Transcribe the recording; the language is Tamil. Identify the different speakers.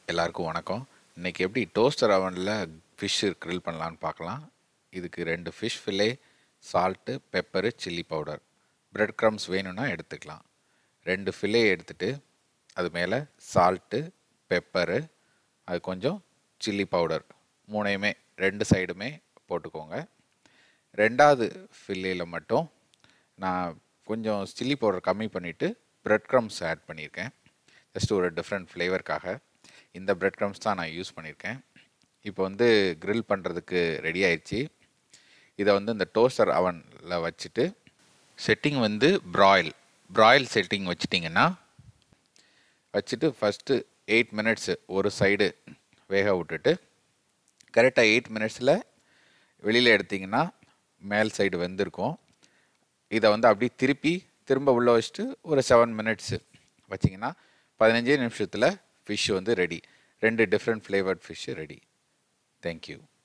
Speaker 1: எல்லாருக்கும் வணக்கம் இன்னைக்கு எப்படி டோஸ்டர் அவனில் ஃபிஷ் grill பண்ணலான்னு பார்க்கலாம் இதுக்கு ரெண்டு fish fillet salt pepper chilli powder bread crumbs வேணும்னா எடுத்துக்கலாம் ரெண்டு ஃபில்லே எடுத்துட்டு அது மேலே சால்ட்டு பெப்பரு அது கொஞ்சம் சில்லி பவுடர் மூணையுமே ரெண்டு சைடுமே போட்டுக்கோங்க ரெண்டாவது ஃபில்லேயில் மட்டும் நான் கொஞ்சம் சில்லி பவுடர் கம்மி பண்ணிவிட்டு பிரெட் க்ரம்ஸ் ஆட் பண்ணியிருக்கேன் ஜஸ்ட் ஒரு டிஃப்ரெண்ட் ஃப்ளேவருக்காக இந்த பிரெட் க்ரம்ஸ் தான் நான் யூஸ் பண்ணியிருக்கேன் இப்போ வந்து grill பண்ணுறதுக்கு ரெடி ஆயிடுச்சு இதை வந்து இந்த டோஸ்டர் அவனில் வச்சுட்டு செட்டிங் வந்து ப்ராயில் ப்ராயில் செட்டிங் வச்சிட்டிங்கன்னா வச்சுட்டு ஃபஸ்ட்டு எயிட் மினிட்ஸு ஒரு சைடு வேக விட்டுட்டு கரெக்டாக எயிட் மினிட்ஸில் வெளியில் எடுத்தீங்கன்னா மேல் சைடு வெந்திருக்கும் இதை வந்து அப்படியே திருப்பி திரும்ப உள்ளே வச்சுட்டு ஒரு செவன் மினிட்ஸு வச்சிங்கன்னா பதினஞ்சே நிமிஷத்தில் ஃபிஷ் வந்து ரெடி ரெண்டு different flavoured fish ready thank you